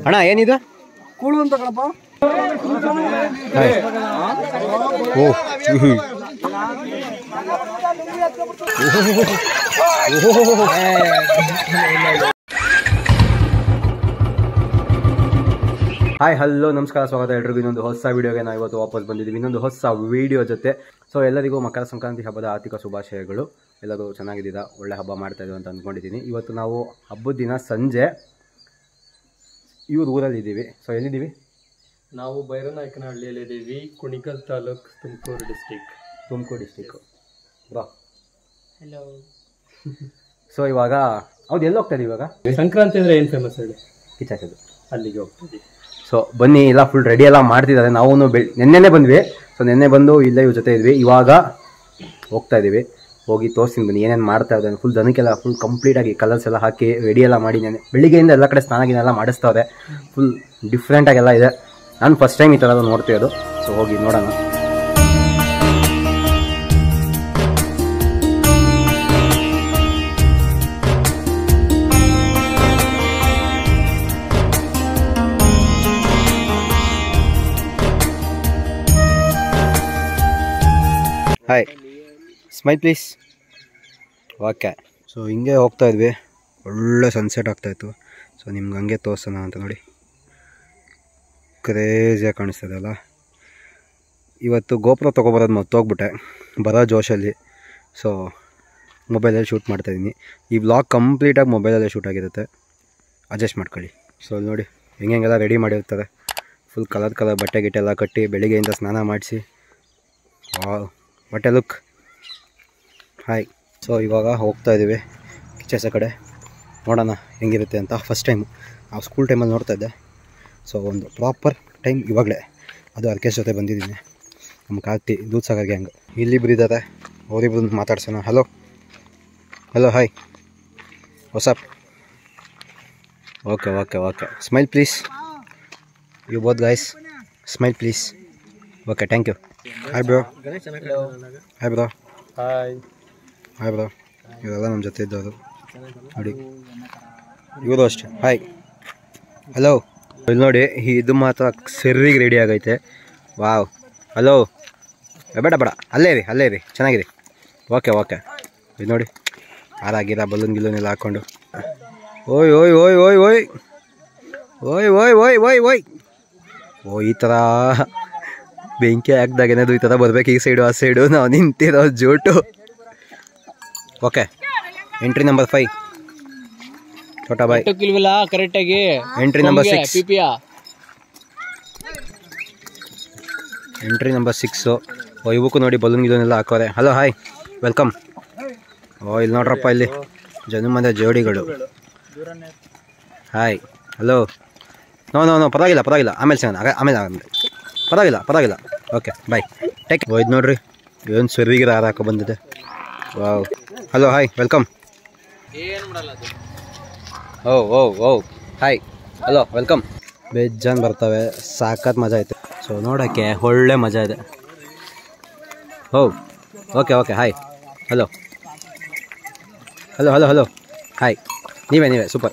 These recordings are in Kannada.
ಅಣ್ಣ ಏನಿದು ಕೂಳು ಅಂತ ಕಣಪ್ಪ ಹಾಯ್ ಓ ಹ್ಮ್. ಹಾಯ್ ಹಲೋ ನಮಸ್ಕಾರ ಸ್ವಾಗತ ಎಲ್ರಿಗೂ ಇನ್ನೊಂದು ಹೊಸ ವಿಡಿಯೋಗೆ ನಾವು ಇವತ್ತು ವಾಪಸ್ ಬಂದಿದ್ದೀವಿ ಇನ್ನೊಂದು ಹೊಸ ವಿಡಿಯೋ ಜೊತೆ ಸೊ ಎಲ್ಲರಿಗೂ ಮಕರ ಸಂಕ್ರಾಂತಿ ಹಬ್ಬದ ಆರ್ಥಿಕ ಶುಭಾಶಯಗಳು ಎಲ್ಲರೂ ಚೆನ್ನಾಗಿದ್ದೀರಾ ಒಳ್ಳೆ ಹಬ್ಬ ಮಾಡ್ತಾ ಇದ್ದೀವಿ ಅಂತ ಅಂದ್ಕೊಂಡಿದ್ದೀನಿ ಇವತ್ತು ನಾವು ಹಬ್ಬದ ದಿನ ಸಂಜೆ ಇವ್ರ ಊರಲ್ಲಿದ್ದೀವಿ ಸೊ ಎಲ್ಲಿದ್ದೀವಿ ನಾವು ಬೈರನಾಯಕನಹಳ್ಳಿಯಲ್ಲಿದ್ದೀವಿ ಕುಣಿಗಲ್ ತಾಲೂಕ್ ತುಮಕೂರು ಡಿಸ್ಟಿಕ್ ತುಮಕೂರು ಡಿಸ್ಟಿಕ್ಕು ಬಾ ಹಲೋ ಸೊ ಇವಾಗ ಹೌದು ಎಲ್ಲಿ ಹೋಗ್ತಾ ಇದೀವಿ ಇವಾಗ ಸಂಕ್ರಾಂತಿ ಅಂದ್ರೆ ಏನ್ ಫೇಮಸ್ ಹೇಳಿ ಕಿಚ್ಚಾಚದು ಅಲ್ಲಿಗೆ ಹೋಗ್ತೀವಿ ಸೊ ಬನ್ನಿ ಎಲ್ಲ ಫುಲ್ ರೆಡಿ ಎಲ್ಲ ಮಾಡ್ತಿದ್ದಾರೆ ನಾವು ಬೆಳ್ ನೆನ್ನೆನೇ ಬಂದ್ವಿ ಸೊ ನೆನ್ನೆ ಬಂದು ಇಲ್ಲೇ ಇವ್ರ ಜೊತೆ ಇದ್ವಿ ಇವಾಗ ಹೋಗ್ತಾ ಇದ್ದೀವಿ ಹೋಗಿ ತೋರಿಸ್ತೀನಿ ಬನ್ನಿ ಏನೇನು ಮಾಡ್ತಾ ಇದ್ದಾರೆ ಫುಲ್ ದನಕ್ಕೆಲ್ಲ ಫುಲ್ ಕಂಪ್ಲೀಟಾಗಿ ಕಲರ್ಸ್ ಎಲ್ಲ ಹಾಕಿ ರೆಡಿ ಎಲ್ಲ ಮಾಡಿ ನೆನೆ ಬೆಳಿಗ್ಗೆಯಿಂದ ಎಲ್ಲ ಕಡೆ ಸ್ನಾನ ಗಿನ ಎಲ್ಲ ಮಾಡಿಸ್ತಾವ್ರೆ ಫುಲ್ ಡಿಫ್ರೆಂಟಾಗೆಲ್ಲ ಇದೆ ನಾನು ಫಸ್ಟ್ ಟೈಮ್ ಈ ಥರ ನೋಡ್ತಿರೋದು ಸೊ ಹೋಗಿ ನೋಡೋಣ hi smile please okay so ಹಿಂಗೆ ಹೋಗ್ತಾ ಇದ್ವಿ ಒಳ್ಳೆ ಸನ್ಸೆಟ್ ಆಗ್ತಾಯಿತ್ತು ಸೊ ನಿಮ್ಗೆ ಹಂಗೆ ತೋರ್ಸೋಣ ಅಂತ ನೋಡಿ ಕ್ರೇಜಿಯಾಗಿ ಕಾಣಿಸ್ತದೆ ಅಲ್ಲ ಇವತ್ತು ಗೋಪುರ ತೊಗೊಬರೋದು ಮರ್ತೋಗ್ಬಿಟ್ಟೆ ಬರೋ ಜೋಶಲ್ಲಿ ಸೊ ಮೊಬೈಲಲ್ಲಿ ಶೂಟ್ ಮಾಡ್ತಾಯಿದ್ದೀನಿ ಈ ವ್ಲಾಗ್ ಕಂಪ್ಲೀಟಾಗಿ ಮೊಬೈಲಲ್ಲೇ ಶೂಟ್ ಆಗಿರುತ್ತೆ ಅಡ್ಜಸ್ಟ್ ಮಾಡ್ಕೊಳ್ಳಿ ಸೊ ಅಲ್ಲಿ ನೋಡಿ ಹೆಂಗೆ ಹೆಂಗೆಲ್ಲ ರೆಡಿ ಮಾಡಿರ್ತಾರೆ ಫುಲ್ ಕಲರ್ ಕಲರ್ ಬಟ್ಟೆ ಗಿಟ್ಟೆ ಎಲ್ಲ ಕಟ್ಟಿ ಬೆಳಿಗ್ಗೆಯಿಂದ ಸ್ನಾನ ಮಾಡಿಸಿ ವಾವ್ ಬಟ್ಟೆ ಲುಕ್ ಹಾಯ್ ಸೊ ಇವಾಗ ಹೋಗ್ತಾ ಇದ್ದೀವಿ ಕಿಚಸ ಕಡೆ ನೋಡೋಣ ಹೆಂಗಿರುತ್ತೆ ಅಂತ ಫಸ್ಟ್ ಟೈಮ್ ನಾವು ಸ್ಕೂಲ್ ಟೈಮಲ್ಲಿ ನೋಡ್ತಾ ಇದ್ದೆ ಸೊ ಒಂದು ಪ್ರಾಪರ್ ಟೈಮ್ ಇವಾಗಲೇ ಅದು ಅರ್ಕೇಶ್ ಜೊತೆ ಬಂದಿದ್ದೀನಿ ನಮ್ಮ ಕಾರ್ತಿ ದೂದ್ಸಾಗರ್ ಗ್ಯಾಂಗ್ ಇಲ್ಲಿಬ್ರು ಇದ್ದಾರೆ ಅವರಿಬ್ರು ಮಾತಾಡ್ಸೋಣ ಹಲೋ ಹಲೋ ಹಾಯ್ ಹೊಸಪ್ okay okay okay smile please you both guys smile please okay thank you hi bro hi bro hi hi bro ಇವರೆಲ್ಲ ನಮ್ಮ ಜೊತೆ ಇದ್ದವರು ನೋಡಿ ಇವರು ಅಷ್ಟೇ ಹಾಯ್ ಹಲೋ ಇಲ್ಲಿ ನೋಡಿ ಇದು ಮಾತ್ರ ಸರಿಗೆ ರೆಡಿ ಆಗೈತೆ ವಾವ್ ಹಲೋ ಬೇಡ ಬೇಡ ಅಲ್ಲೇ ಇರಿ ಅಲ್ಲೇ ಇರಿ ಚೆನ್ನಾಗಿರಿ ಓಕೆ ಓಕೆ ಇದು ನೋಡಿ ಹಾರಾಗಿರ ಬಲೂನ್ ಗಿಲೂನ್ ಎಲ್ಲ ಹಾಕ್ಕೊಂಡು ಓಯ್ ಓಯ್ ಓಯ್ ಓಯ್ ಓಯ್ ಓಯ್ ಓಯ್ ಓಯ್ ಓಯ್ ಓಯ್ ಓ ಈ ಥರ ಬೆಂಕಿ ಹಾಕ್ದಾಗ ಏನಾದ್ರು ಈ ಥರ ಬರ್ಬೇಕು ಈ ಸೈಡು ಆ ಸೈಡು ನಾವು ನಿಂತಿರೋ ಜೋಟು ಓಕೆ ಎಂಟ್ರಿ ನಂಬರ್ ಫೈವ್ ಛೋಟಾ ಬಾಯ್ ಇಲ್ವಲ್ಲ ಕರೆಕ್ಟ್ ಆಗಿ ಎಂಟ್ರಿ ನಂಬರ್ ಸಿಕ್ಸ್ ಪಿಪಿಯ ಎಂಟ್ರಿ ನಂಬರ್ ಸಿಕ್ಸು ಓ ಇವಕ್ಕೂ ನೋಡಿ ಬಲೂನ್ ಗಿಲೂನೆಲ್ಲ ಹಾಕೋರೆ ಹಲೋ ಹಾಯ್ ವೆಲ್ಕಮ್ ಓ ಇಲ್ಲಿ ನೋಡ್ರಪ್ಪ ಇಲ್ಲಿ ಜನುಮದ ಜೋಡಿಗಳು hi hello no no no ಪರವಾಗಿಲ್ಲ ಪರವಾಗಿಲ್ಲ ಆಮೇಲೆ ಸಿಗೋಣ ಆಗ- ಆಮೇಲೆ ಆಮೇಲೆ ಪರವಾಗಿಲ್ಲ ಪರವಾಗಿಲ್ಲ ಓಕೆ ಬಾಯ್ ಟೇಕ್ ಓ ಇದು ನೋಡ್ರಿ ಏನು ಸರಿಗಿರ ಹಾರ ಹಾಕೋ ಬಂದಿದೆ ವಾವ್ ಹಲೋ ಹಾಯ್ ವೆಲ್ಕಮ್ ಓ ಓ ಓ ಹಾಯ್ ಹಲೋ ವೆಲ್ಕಮ್ ಬೇಜಾನ್ ಬರ್ತವೆ ಸಾಕತ್ ಮಜಾ ಐತೆ ಸೊ ನೋಡೋಕ್ಕೆ ಒಳ್ಳೆ ಮಜಾ ಇದೆ ಓ okay okay hi hello hello hello hello hi ನೀವೇ ನೀವೇ ಸೂಪರ್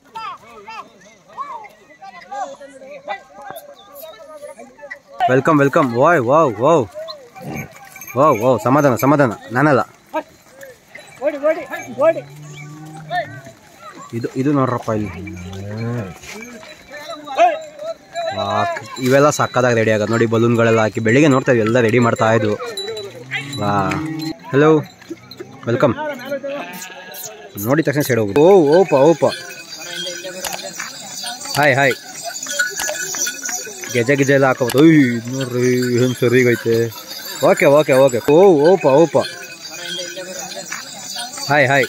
ವೆಲ್ಕಮ್ ವೆಲ್ಕಮ್ ವಾಯ್ ವಾವ್ ವಾವ್ ವಾವ್ ವಾವ್ ಸಮಾಧಾನ ಸಮಾಧಾನ ನಾನಲ್ಲ ಇದು ಇದು ನೋಡ್ರಪ್ಪ ಇಲ್ಲಿ ವಾ, ಇವೆಲ್ಲ ಸಕ್ಕದಾಗ ರೆಡಿ ಆಗೋದು ನೋಡಿ ಬಲೂನ್ಗಳೆಲ್ಲ ಹಾಕಿ ಬೆಳಿಗ್ಗೆ ನೋಡ್ತಾ ಇದ್ವಿ ಎಲ್ಲ ರೆಡಿ ಮಾಡ್ತಾ ಇದ್ವು ವಾ ಹಲೋ ವೆಲ್ಕಮ್ ನೋಡಿದ ತಕ್ಷಣ ಸೈಡ್ ಹೋಗುದು ಓ ಓಪ ಓಪ ಹಾಯ್ ಹಾಯ್ ಗೆಜೆ ಗಿಜೆ ಎಲ್ಲ ಹಾಕೋಬೋದು ಓಯ್ ಇದ್ ನೋಡ್ರಿ ಏನು ಸರಿಗೈತೆ ಓಕೆ ಓಕೆ ಓಕೆ ಓ ಓಪ ಓಪ ಹಾಯ್ ಹಾಯ್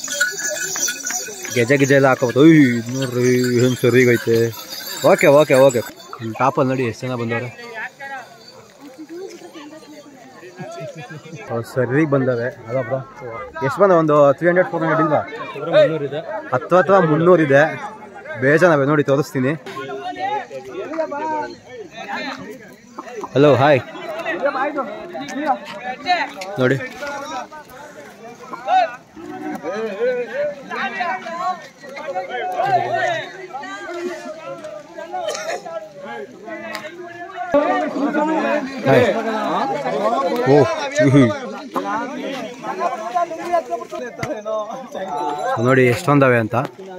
ಗೆಜೆ ಗಿಜೆ ಎಲ್ಲ ಹಾಕೋಬೋದು ಓಯ್ ಇದ್ ನೋಡ್ರಿ ಏನು ಸರಿಗೈತೆ ಓಕೆ ಓಕೆ ಓಕೆ ಟಾಪಲ್ಲಿ ನೋಡಿ ಎಷ್ಟು ಜನ ಬಂದವ್ರೆ ಸರಿಗೆ ಬಂದವೆ ಅದಪ್ಪ ಎಷ್ಟು ಬಂದ ಒಂದು ತ್ರೀ ಹಂಡ್ರೆಡ್ ಫೋರ್ ಹಂಡ್ರೆಡ್ ಇಲ್ವಾ ಮುನ್ನೂರಿದೆ ಹತ್ತು ಅಥವಾ ಮುನ್ನೂರಿದೆ ಬೇಜಾನವೆ ನೋಡಿ ತೋರಿಸ್ತೀನಿ ಹಲೋ ಹಾಯ್ ನೋಡಿ ಹಾಯ್. ಓ ಹ್ಮ್. ನೋಡಿ ಎಷ್ಟೊಂದವೆ ಅಂತ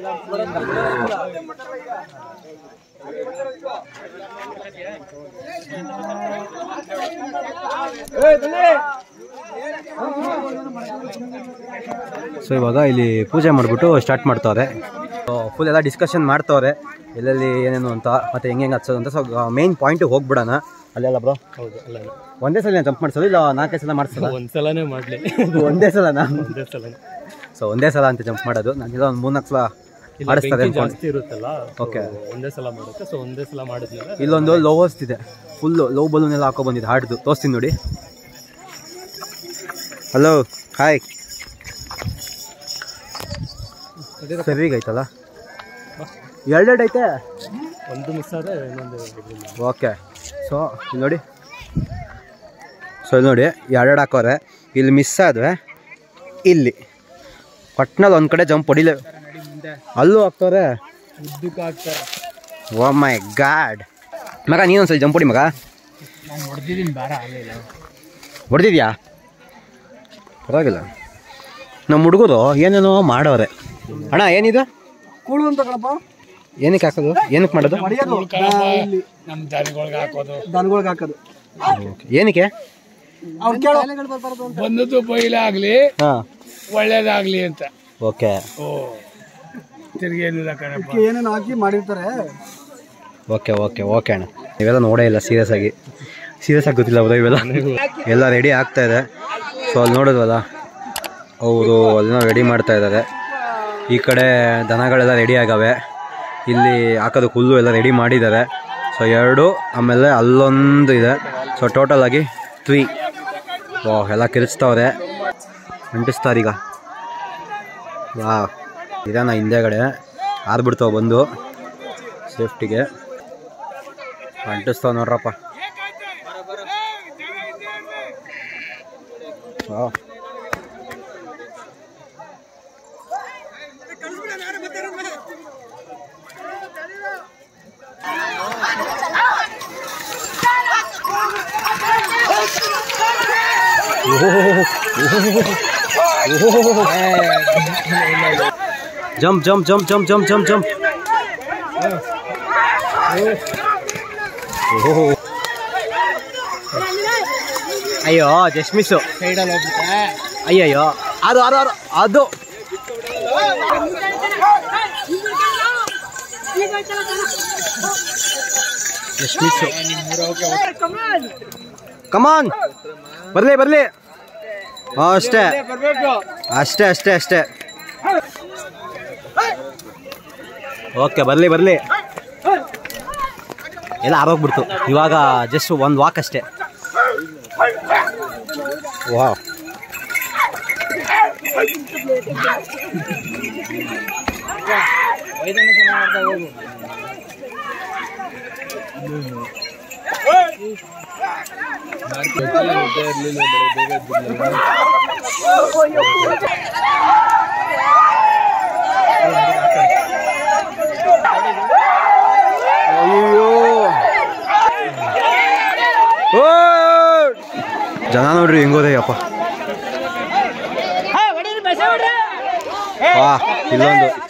ಸೊ ಇವಾಗ ಇಲ್ಲಿ ಪೂಜೆ ಮಾಡಿಬಿಟ್ಟು ಸ್ಟಾರ್ಟ್ ಮಾಡ್ತವ್ರೆ ಫುಲ್ ಎಲ್ಲ ಡಿಸ್ಕಷನ್ ಮಾಡ್ತವ್ರೆ ಎಲ್ಲೆಲ್ಲಿ ಏನೇನು ಅಂತ ಮತ್ತೆ ಹೆಂಗೆ ಹೆಂಗೆ ಹಚ್ಚೋದು ಅಂತ ಸೊ ಮೇನ್ ಪಾಯಿಂಟಿಗೆ ಹೋಗ್ಬಿಡೋಣ ಅಲ್ಲೆಲ್ಲ ಬ್ರೋ ಹೌದು ಅಲ್ಲ ಒಂದೇ ಸಲ ಜಂಪ್ ಮಾಡಿಸೋದು ಇಲ್ಲ ನಾಲ್ಕೈದು ಸಲ ಮಾಡಿಸೋದು ಒಂದ್ಸಲನೇ ಮಾಡ್ಲಿ ಒಂದೇ ಸಲನಾ ಒಂದೇ ಸಲನೇ ಸೊ ಒಂದೇ ಸಲ ಅಂತ ಜಂಪ್ ಮಾಡೋದು ನಾನೆಲ್ಲ ಒಂದು ಮೂರ್ನಾಲ್ಕು ಸಲ ಇಲ್ಲ ಆಡಿಸ್ತಾರೆ ಬೆಂಕಿ ಅನ್ಕೊಂಡು ಜಾಸ್ತಿ ಇರುತ್ತಲ್ಲ so Okay. ಒಂದೇ ಸಲ ಮಾಡುತ್ತೆ ಸೊ ಒಂದೇ ಸಲ ಮಾಡಿದ್ಮೇಲೆ ಇಲ್ಲೊಂದು ಲೋವರ್ಸ್ ಇದೆ ಫುಲ್ಲು ಲೋ ಬಲೂನ್ ಎಲ್ಲ ಹಾಕೋ ಬಂದಿದೆ ಹಾಡ್ದು ತೋರಿಸ್ತೀನಿ ನೋಡಿ ಹಲೋ ಹಾಯ್ ಸರಿಗೈತಲ್ಲ ಎರಡೆರಡು ಐತೆ ಒಂದು ಮಿಸ್ ಆದ್ರೆ ಇನ್ನೊಂದು ಇದಿಲ್ಲ. ಓಕೆ ಸೊ ಇಲ್ಲಿ ನೋಡಿ ಸೊ ಇಲ್ಲಿ ನೋಡಿ ಎರಡೆರಡು ಹಾಕೋರೆ ಇಲ್ಲಿ ಮಿಸ್ ಆದ್ರೆ ಇಲ್ಲಿ ಪಟ್ನಲ್ಲಿ ಒಂದು ಕಡೆ ಜಂಪ್ ಹೊಡಿಲೆ ಅಲ್ಲೂ ಹಾಕ್ತವ್ರೆ ಉದ್ದಕ್ಕೆ ಹಾಕ್ತಾರೆ ಓ ಮೈ ಗಾಡ್ ಮಗ ನೀನೊಂದ್ಸಲ ಜಂಪ್ ಹೊಡಿ ಮಗ ನಾನು ಹೊಡೆದಿದ್ದೀನಿ ಬಾರ ಆಗಲಿಲ್ಲ ಹೊಡೆದಿದ್ಯಾ ಪರವಾಗಿಲ್ಲ ನಮ್ಮ ಹುಡುಗರು ಏನೇನೋ ಮಾಡೋರೆ ಅಣ್ಣ ಏನಿದು ಕೂಳು ಅಂತ ಕಣಪ್ಪ ಏನಕ್ಕೆ ಹಾಕೋದು ಏನಕ್ಕೆ ಮಾಡೋದು ಹೊಡೆಯೋದು ನಮ್ಮ ದನಗಳಿಗೆ ಹಾಕೋದು ದನಗಳಿಗೆ ಹಾಕೋದು ಏನಕ್ಕೆ ಅವ್ರು ಕೇಳೋ ಬಂದದ್ದು ಬೈಲ ಆಗ್ಲಿ ಹಾಂ ಒಳ್ಳೇದಾಗ್ಲಿ ಅಂತ ಓಕೆ ಓ ತಿರ್ಗಿ ಏನಿಲ್ಲ ಕಣಪ್ಪ ಏನೇನು ಹಾಕಿ ಮಾಡಿರ್ತಾರೆ ಓಕೆ ಓಕೆ ಓಕೆ ಅಣ್ಣ ಇವೆಲ್ಲ ನೋಡೇ ಇಲ್ಲ ಸೀರಿಯಸ್ ಆಗಿ ಸೀರಿಯಸ್ ಆಗಿ ಗೊತ್ತಿಲ್ಲ ಅವರು ಇವೆಲ್ಲ ಎಲ್ಲ ರೆಡಿ ಆಗ್ತಾ ಇದೆ ಸೊ ಅಲ್ಲಿ ನೋಡಿದ್ವಲ್ಲ ಅವರು ಅಲ್ಲಿನ ರೆಡಿ ಮಾಡ್ತಾ ಇದ್ದಾರೆ ಈ ಕಡೆ ದನಗಳೆಲ್ಲ ರೆಡಿ ಆಗವೆ ಇಲ್ಲಿ ಹಾಕೋದಕ್ಕೆ ಹುಲ್ಲು ಎಲ್ಲ ರೆಡಿ ಮಾಡಿದ್ದಾರೆ ಸೊ ಎರಡು ಆಮೇಲೆ ಅಲ್ಲೊಂದು ಇದೆ ಸೊ ಟೋಟಲ್ ಆಗಿ ತ್ರೀ ವಾ ಎಲ್ಲ ಕಿರಿಚ್ತವ್ರೆ ಅಂಟಿಸ್ತಾರೀಗ ವಾ ಇದಾನ ಹಿಂದೆಗಡೆ ಆರ್ಬಿಡ್ತಾವೆ ಬಂದು ಸೇಫ್ಟಿಗೆ ಅಂಟಿಸ್ತಾವ ನೋಡ್ರಪ್ಪ ವಾ jump jump jump jump jump jump jump ಓಹೋ ಅಯ್ಯೋ ಜಸ್ಟ್ ಮಿಸ್ಸು ಸೈಡಲ್ಲಿ ಹೋಗ್ಬಿಟ್ಟೆ ಅಯ್ಯಯ್ಯೋ ಅದು ಅದು ಅದು ಅದು ಜಸ್ಟ್ ಮಿಸ್ಸು ಕಮಾನ್ ಬರ್ಲಿ ಬರ್ಲಿ ಅಷ್ಟೇ ಬರ್ಬೇಕು ಅಷ್ಟೇ ಅಷ್ಟೇ ಅಷ್ಟೇ ಓಕೆ ಬರಲಿ ಬರಲಿ ಎಲ್ಲ ಆರೋಗ್ಬಿಡ್ತು ಇವಾಗ ಜಸ್ಟ್ ಒಂದು ವಾಕ್ ಅಷ್ಟೇ ವಾ ಅಯ್ಯೋ ಜನ ನೋಡ್ರಿ ಹೆಂಗೋದಯ್ಯಪ್ಪ ವಾ ಇಲ್ಲೊಂದು